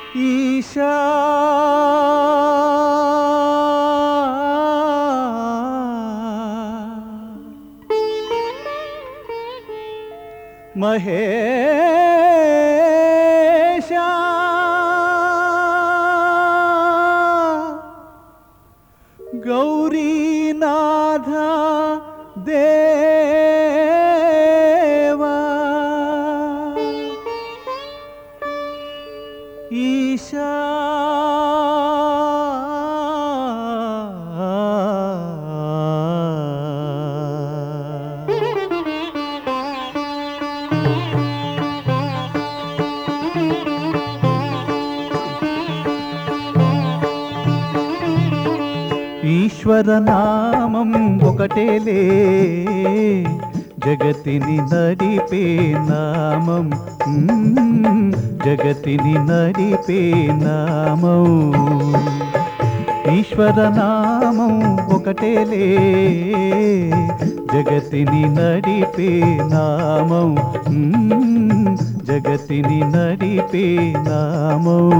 ఈశా మహేశా గౌరీనాథ దేవా ఈశా ఈశ్వర నామం ఒకటేలే జగతిని నడిపే నామం మ్మ్. జగతిని నడిపే నామం ఈశ్వర నామం ఒకటేలే జగతిని నడిపే నామం మ్మ్. జగతిని నడిపే నామం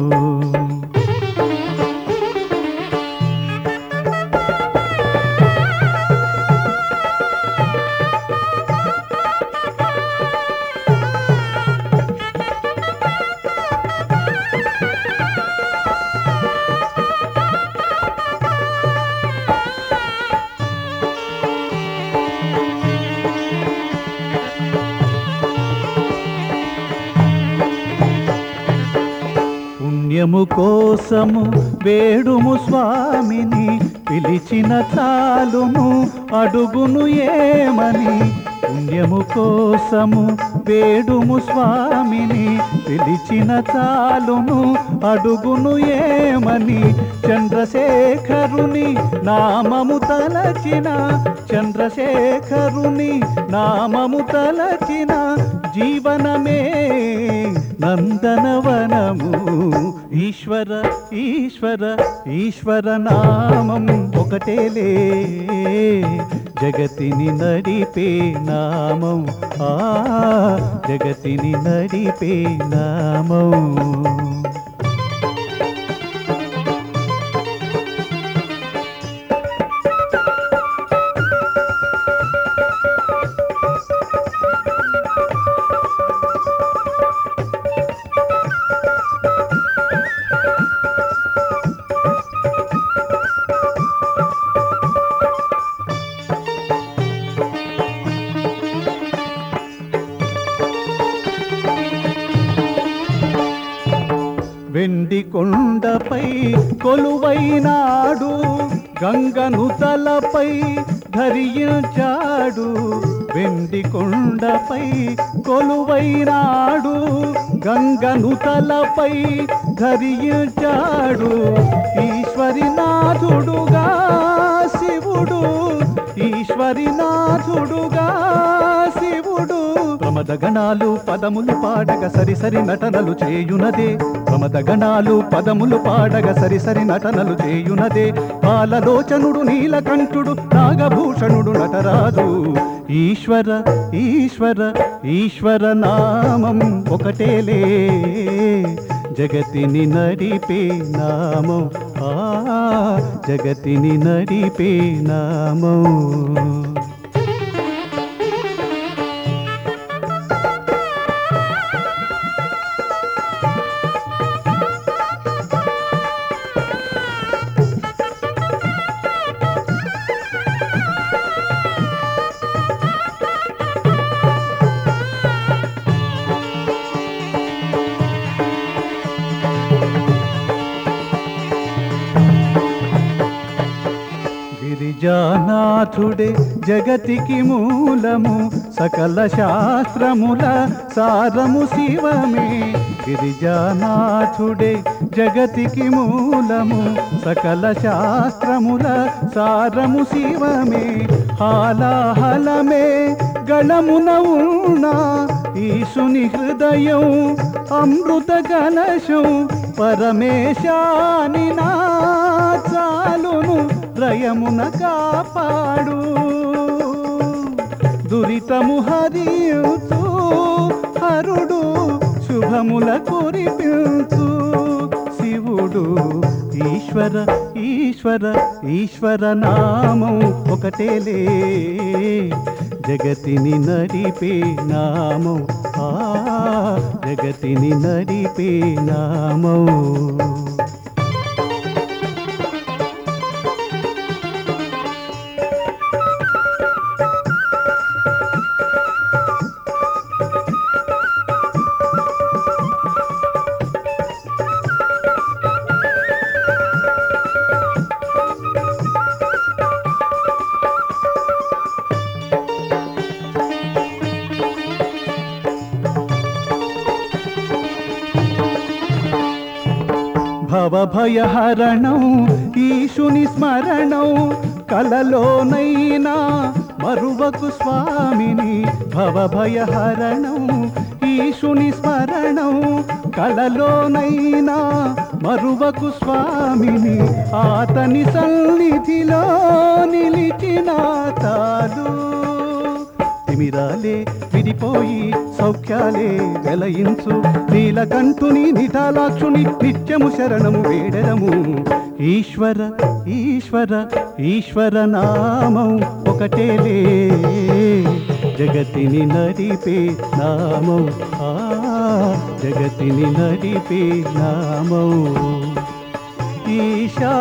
పుణ్యము కోసము వేడుము స్వామిని పిలిచిన చాలును అడుగును ఏమని పుణ్యము కోసము వేడుము స్వామిని పిలిచిన చాలును అడుగును ఏమని చంద్రశేఖరుని నామము తలచిన చంద్రశేఖరుని నామము తలచిన జీవనమే నందనవనము ఈశ్వర ఈశ్వర ఈశ్వర నామం ఒకటేలే జగతిని నడిపే నామం ఆ జగతిని నడిపే నామం వెండి కొండపై కొలువైనాడు గంగను తలపై ధరించాడు వెండి కొండపై కొలువైనాడు గంగను తలపై ధరించాడు ఈశ్వరినాథుడుగా శివుడు ఈశ్వరినాథుడుగా శివుడు ప్రమద గణాలు పదములు పాడగ సరి సరి నటనలు చేయునదే ప్రమద గణాలు పదములు పాడగ సరి సరి నటనలు చేయునదే పాలలోచనుడు నీలకంఠుడు నాగభూషణుడు నటరాజు ఈశ్వర ఈశ్వర ఈశ్వర నామం ఒకటేలే జగతిని నడిపే నామం ఆ జగతిని నడిపే నామం గిరిజానాథుడే జగతికి మూలము సకల శాస్త్రముల సారము శివమే గిరిజానాథుడే జగతికి మూలము సకల శాస్త్రముల సారము శివమే హాలాహలమే గళమున ఉన్న ఈశుని హృదయం అమృత కలశం పరమేశాని నా చాలును రయమున కాపాడు దురితము హరియుతూ హరుడు శుభముల కురిపించు లేదు ఈశ్వర ఈశ్వర ఈశ్వర నామం ఒకటేలే జగతిని నడిపే నామం ఆ జగతిని నడిపే నామం భవభయహరణం ఈశుని స్మరణం కలలోనైనా మరువకు స్వామిని భవభయహరణం ఈశుని స్మరణం కలలోనైనా మరువకు స్వామిని ఆతని సన్నిధిలో నిలిచిన తాలు తిమిరాలే విడిపోయి సౌఖ్యాలే వెలయించు నీలకంఠుని నిటాలాక్షుని నిత్యము శరణము వేడరము ఈశ్వర ఈశ్వర ఈశ్వర నామం ఒకటేలే జగతిని నడిపే నామం ఆ జగతిని నడిపే నామం ఈశా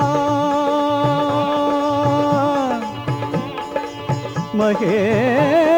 మహే